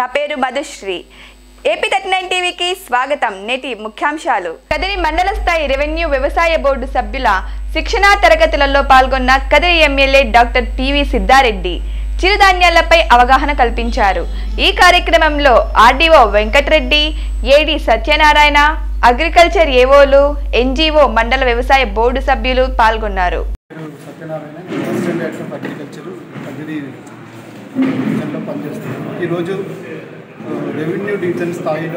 నా పేరు Madhushree AP thirty nine టీవీకి స్వాగతం నేటి ముఖ్యాంశాలు కదిరి మండల స్థాయి రెవెన్యూ వ్యవసాయ బోర్డు సభ్యుల శిక్షణా తరగతులలో పాల్గొన్న Kadiri MLA doctor PV Siddhareddy చిరుధాన్యాలపై అవగాహన కల్పించారు ఈ కార్యక్రమంలో RDO Venkatareddy AD Satyanarayana agriculture ఏవోలు ఎన్జీఓ మండల వ్యవసాయ బోర్డు సభ్యులు పాల్గొన్నారు పేరు సత్యనారాయణ నేను assistant director of agriculture Kadiri డివిజన్లో పనిచేస్తున్నాను ఈరోజు ఆ, రెవెన్యూ డివిజన్ స్థాయిలో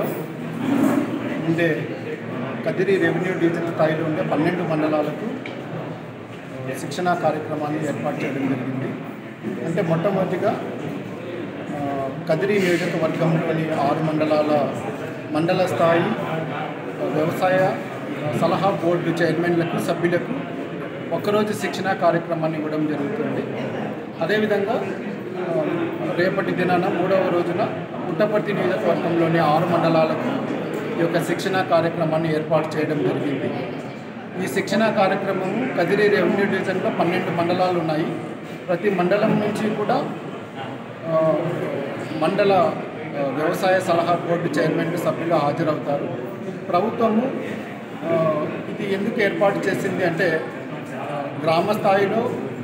ఉండే కదిరి రెవెన్యూ డివిజన్ స్థాయిలో ఉండే పన్నెండు మండలాలకు ఆ, శిక్షణా కార్యక్రమాన్ని ఏర్పాటు చేయడం జరిగింది అంటే మొట్టమొదటిగా ఆ, కదిరి నియోజకవర్గంలోని ఆరు మండలాల మండల స్థాయి ఆ, వ్యవసాయ సలహా బోర్డు చైర్మన్లకు సభ్యులకు ఒక్కరోజు శిక్షణా కార్యక్రమాన్ని ఇవ్వడం జరుగుతుంది అదేవిధంగా ఆ, రేపటి దినాన మూడవ రోజున పుట్టపర్తి నియోజకవర్గంలోని ఆరు మండలాలకు ఈ యొక్క శిక్షణా కార్యక్రమాన్ని ఏర్పాటు చేయడం జరిగింది ఈ శిక్షణా కార్యక్రమము కదిరి రెవెన్యూ డివిజన్లో పన్నెండు మండలాలు ఉన్నాయి ప్రతి మండలం నుంచి కూడా ఆ, మండల ఆ, వ్యవసాయ సలహా బోర్డు చైర్మన్ సభ్యులు హాజరవుతారు ప్రభుత్వము ఆ, ఇది ఎందుకు ఏర్పాటు చేసింది అంటే ఆ, గ్రామ స్థాయిలో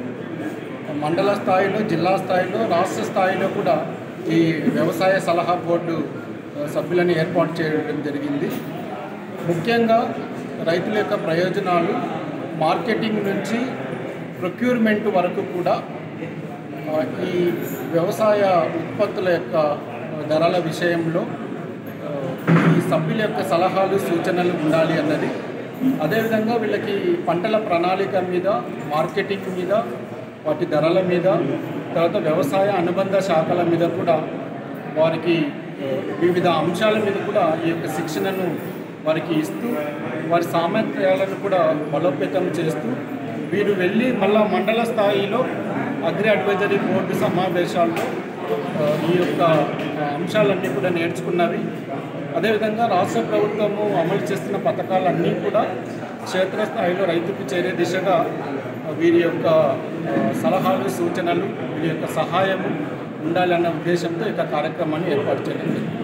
మండల స్థాయిలో జిల్లా స్థాయిలో రాష్ట్ర స్థాయిలో కూడా ఈ వ్యవసాయ సలహా బోర్డు ఆ, సభ్యులను ఏర్పాటు చేయడం జరిగింది ముఖ్యంగా రైతుల యొక్క ప్రయోజనాలు మార్కెటింగ్ నుంచి ప్రొక్యూర్మెంట్ వరకు కూడా ఆ, ఈ వ్యవసాయ ఉత్పత్తుల యొక్క ధరల విషయంలో ఆ, ఈ సభ్యుల యొక్క సలహాలు సూచనలు ఉండాలి అన్నది అదేవిధంగా వీళ్ళకి పంటల ప్రణాళిక మీద మార్కెటింగ్ మీద వాటి ధరల మీద తర్వాత వ్యవసాయ అనుబంధ శాఖల మీద కూడా వారికి ఆ, వివిధ అంశాల మీద కూడా ఈ యొక్క శిక్షణను వారికి ఇస్తూ వారి సామర్థ్యాలను కూడా బలోపేతం చేస్తూ వీరు వెళ్ళి మళ్ళా మండల స్థాయిలో అగ్రి అడ్వైజరీ బోర్డు సమావేశాల్లో ఆ, ఈ యొక్క ఆ, అంశాలన్నీ కూడా నేర్చుకున్నవి అదేవిధంగా రాష్ట్ర ప్రభుత్వము అమలు చేస్తున్న పథకాలన్నీ కూడా క్షేత్రస్థాయిలో రైతుకు చేరే దిశగా ఆ, వీరి యొక్క ఆ, సలహాలు సూచనలు వీరి యొక్క సహాయము ఉండాలన్న ఉద్దేశంతో ఈ యొక్క కార్యక్రమాన్ని ఏర్పాటు చేయడం జరిగింది